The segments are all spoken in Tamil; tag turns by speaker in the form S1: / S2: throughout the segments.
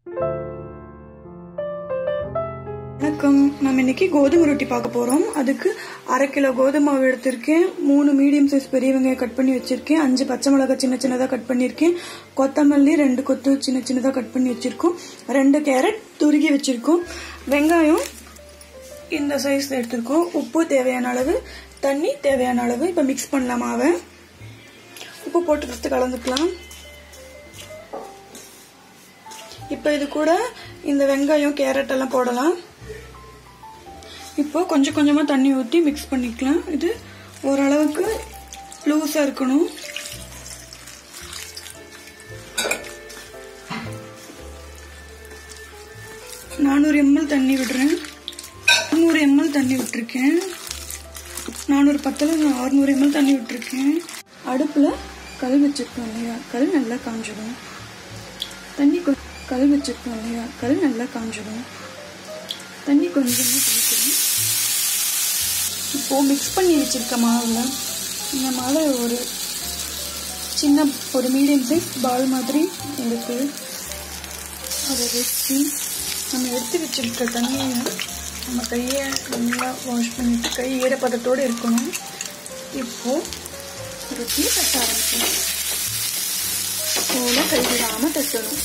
S1: வணக்கம் நம்ம இன்னைக்கு கோதுமை ரொட்டி பார்க்க போறோம் அதுக்கு அரை கிலோ கோதுமை மாவு எடுத்திருக்கேன் மூணு மீடியம் சைஸ் பெரிய வெங்காயம் கட் பண்ணி வச்சிருக்கேன் அஞ்சு பச்சை மிளகாய் சின்ன சின்னதாக கட் பண்ணியிருக்கேன் கொத்தமல்லி ரெண்டு கொத்து சின்ன சின்னதாக கட் பண்ணி வச்சிருக்கோம் ரெண்டு கேரட் துருகி வச்சிருக்கோம் வெங்காயம் இந்த சைஸ் எடுத்திருக்கோம் உப்பு தேவையான அளவு தண்ணி தேவையான அளவு இப்போ மிக்ஸ் பண்ணலாம் மாவை உப்பு போட்டு ஃபஸ்ட்டு கலந்துக்கலாம் இப்போ இது கூட இந்த வெங்காயம் கேரட் எல்லாம் போடலாம் இப்போ கொஞ்சம் கொஞ்சமாக தண்ணி ஊற்றி மிக்ஸ் பண்ணிக்கலாம் இது ஓரளவுக்கு லூஸாக இருக்கணும் நானூறு எம்எல் தண்ணி விடுறேன் முந்நூறு எம்எல் தண்ணி விட்டுருக்கேன் நானூறு பத்தில் அறுநூறு எம்எல் தண்ணி விட்டுருக்கேன் அடுப்பில் கல் வச்சுருக்கோம் இல்லையா கல் நல்லா காஞ்சிடும் தண்ணி கொ கல் வச்சுருக்கோம் இல்லையா கல் நல்லா காஞ்சிடும் தண்ணி கொஞ்சமாக தெளிக்கணும் இப்போது மிக்ஸ் பண்ணி வச்சுருக்க மாவில் இந்த மாவை ஒரு சின்ன ஒரு மீடியம் சைஸ் பால் மாதிரி எடுத்து அதை வச்சு நம்ம எடுத்து வச்சிருக்க தண்ணியை நம்ம கையை நல்லா வாஷ் பண்ணிட்டு கை ஈரப்பதத்தோடு இருக்கணும் இப்போது ரொட்டியை தட்ட ஆரம்பிக்கணும் போல கைவிடாமல் தட்டணும்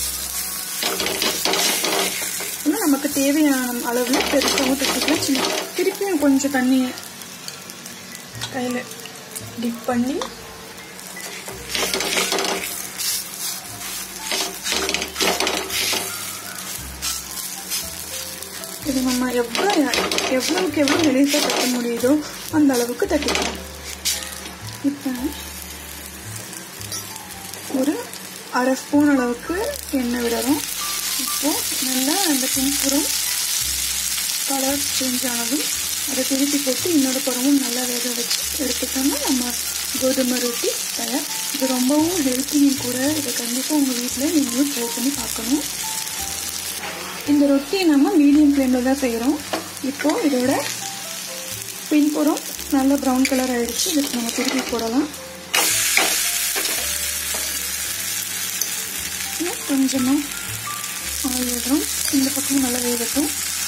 S1: இன்னும் நமக்கு தேவையான அளவில் பெருசாகவும் தட்டிக்கலாம் சின்ன திருப்பியும் கொஞ்சம் தண்ணி கையில் டிப் பண்ணி இது நம்ம எவ்வளோ எவ்வளவுக்கு எவ்வளோ மெலிசாக தட்ட முடியுதோ அந்த அளவுக்கு தட்டிக்கலாம் இப்போ ஒரு அரை ஸ்பூன் அளவுக்கு எண்ணெய் விடணும் இப்போது நல்லா அந்த பின்புறம் கலர் சேஞ்ச் ஆனதும் அதை திருப்பி போட்டு இன்னொரு புறமும் நல்லா வேக வச்சு எடுத்துட்டோம்னா நம்ம கோதுமை ரொட்டி தயார் இது ரொம்பவும் ஹெல்த்தியும் கூட இதை கண்டிப்பாக உங்கள் வீட்டில் நீங்களும் ட்ரை பண்ணி பார்க்கணும் இந்த ரொட்டியை நம்ம மீடியம் ஃப்ளேமில் தான் செய்கிறோம் இப்போது இதோட பின்புறம் நல்ல ப்ரௌன் கலர் ஆகிடுச்சு இதுக்கு நம்ம திருப்பி போடலாம் கொஞ்சமாக ஆயில் விடுறோம் இந்த பக்கம் நல்லா வேகட்டும்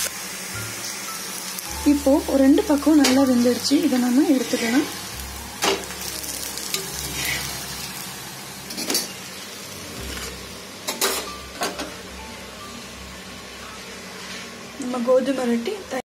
S1: இப்போது ஒரு ரெண்டு பக்கம் நல்லா வெந்துடுச்சு இதை நம்ம எடுத்துக்கலாம் நம்ம கோதுமை ரொட்டி